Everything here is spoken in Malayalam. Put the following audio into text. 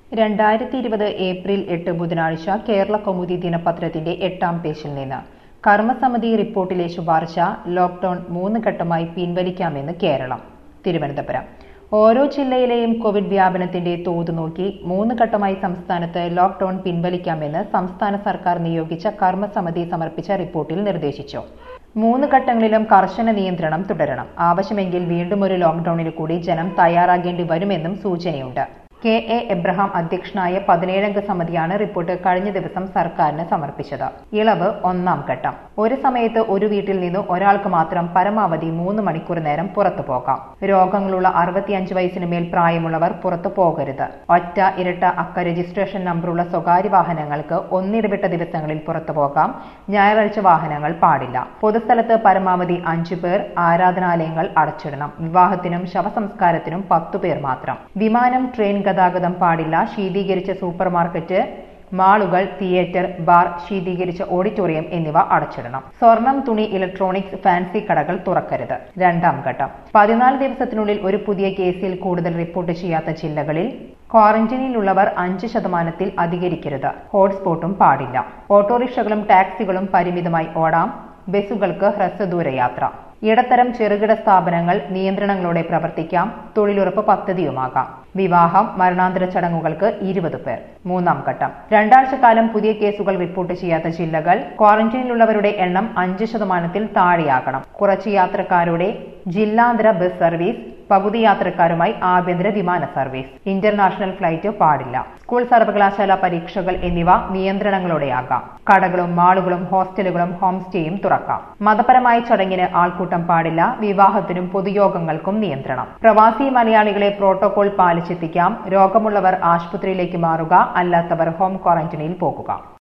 രണ്ടായിരത്തി ഇരുപത് ഏപ്രിൽ എട്ട് ബുധനാഴ്ച കേരള കൗമുദി ദിനപത്രത്തിന്റെ എട്ടാം പേജിൽ നിന്ന് കർമ്മസമിതി റിപ്പോർട്ടിലെ ശുപാർശ ലോക്ഡൌൺ മൂന്ന് ഘട്ടമായി പിൻവലിക്കാമെന്ന് കേരളം തിരുവനന്തപുരം ഓരോ ജില്ലയിലെയും കോവിഡ് വ്യാപനത്തിന്റെ തോത് നോക്കി മൂന്ന് ഘട്ടമായി സംസ്ഥാനത്ത് ലോക്ഡൌൺ പിൻവലിക്കാമെന്ന് സംസ്ഥാന സർക്കാർ നിയോഗിച്ച കർമ്മസമിതി സമർപ്പിച്ച റിപ്പോർട്ടിൽ നിർദ്ദേശിച്ചു മൂന്ന് ഘട്ടങ്ങളിലും കർശന നിയന്ത്രണം തുടരണം ആവശ്യമെങ്കിൽ വീണ്ടും ഒരു ലോക്ഡൌണിന് കൂടി ജനം തയ്യാറാകേണ്ടി വരുമെന്നും സൂചനയുണ്ട് കെ എ എബ്രഹാം അധ്യക്ഷനായ പതിനേഴംഗ സമിതിയാണ് റിപ്പോർട്ട് കഴിഞ്ഞ ദിവസം സർക്കാരിന് സമർപ്പിച്ചത് ഇളവ് ഒന്നാം ഘട്ടം ഒരു സമയത്ത് ഒരു വീട്ടിൽ നിന്ന് ഒരാൾക്ക് മാത്രം പരമാവധി മൂന്ന് മണിക്കൂർ നേരം പുറത്തു പോകാം രോഗങ്ങളുള്ള അറുപത്തിയഞ്ച് വയസ്സിന് മേൽ പ്രായമുള്ളവർ പുറത്തു പോകരുത് ഒറ്റ ഇരട്ട അക്ക രജിസ്ട്രേഷൻ നമ്പറുള്ള സ്വകാര്യ വാഹനങ്ങൾക്ക് ഒന്നിടവിട്ട ദിവസങ്ങളിൽ പുറത്തു പോകാം ഞായറാഴ്ച വാഹനങ്ങൾ പാടില്ല പൊതുസ്ഥലത്ത് പരമാവധി അഞ്ചു പേർ ആരാധനാലയങ്ങൾ അടച്ചിടണം വിവാഹത്തിനും ശവസംസ്കാരത്തിനും പത്തു പേർ മാത്രം വിമാനം ട്രെയിൻ ഗതാഗതം പാടില്ല ശീതീകരിച്ച സൂപ്പർ മാർക്കറ്റ് മാളുകൾ തിയേറ്റർ ബാർ ശീതീകരിച്ച ഓഡിറ്റോറിയം എന്നിവ അടച്ചിടണം സ്വർണം തുണി ഇലക്ട്രോണിക്സ് ഫാൻസി കടകൾ തുറക്കരുത് രണ്ടാം ഘട്ടം പതിനാല് ദിവസത്തിനുള്ളിൽ ഒരു പുതിയ കേസിൽ കൂടുതൽ റിപ്പോർട്ട് ചെയ്യാത്ത ജില്ലകളിൽ ക്വാറന്റീനിലുള്ളവർ അഞ്ച് ശതമാനത്തിൽ അധികരിക്കരുത് ഹോട്ട്സ്പോട്ടും പാടില്ല ഓട്ടോറിക്ഷകളും ടാക്സികളും പരിമിതമായി ഓടാം ബസ്സുകൾക്ക് ഹ്രസ്വദൂര യാത്ര ഇടത്തരം ചെറുകിട സ്ഥാപനങ്ങൾ നിയന്ത്രണങ്ങളോടെ പ്രവർത്തിക്കാം തൊഴിലുറപ്പ് പദ്ധതിയുമാകാം വിവാഹം മരണാന്തര ചടങ്ങുകൾക്ക് ഇരുപത് പേർ മൂന്നാം ഘട്ടം രണ്ടാഴ്ചക്കാലം പുതിയ കേസുകൾ റിപ്പോർട്ട് ചെയ്യാത്ത ജില്ലകൾ ക്വാറന്റീനിലുള്ളവരുടെ എണ്ണം അഞ്ച് ശതമാനത്തിൽ താഴെയാകണം കുറച്ച് യാത്രക്കാരുടെ ജില്ലാന്തര ബസ് സർവീസ് പകുതി യാത്രക്കാരുമായി ആഭ്യന്തര വിമാന സർവീസ് ഇന്റർനാഷണൽ ഫ്ലൈറ്റ് പാടില്ല സ്കൂൾ സർവകലാശാല പരീക്ഷകൾ എന്നിവ നിയന്ത്രണങ്ങളോടെയാകാം കടകളും മാളുകളും ഹോസ്റ്റലുകളും ഹോം സ്റ്റേയും തുറക്കാം മതപരമായ ചടങ്ങിന് ആൾക്കൂട്ടം പാടില്ല വിവാഹത്തിനും പൊതുയോഗങ്ങൾക്കും നിയന്ത്രണം പ്രവാസി മലയാളികളെ പ്രോട്ടോകോൾ പാലിച്ചെത്തിക്കാം രോഗമുള്ളവർ ആശുപത്രിയിലേക്ക് മാറുക അല്ലാത്തവർ ഹോം ക്വാറന്റൈനിൽ പോകുക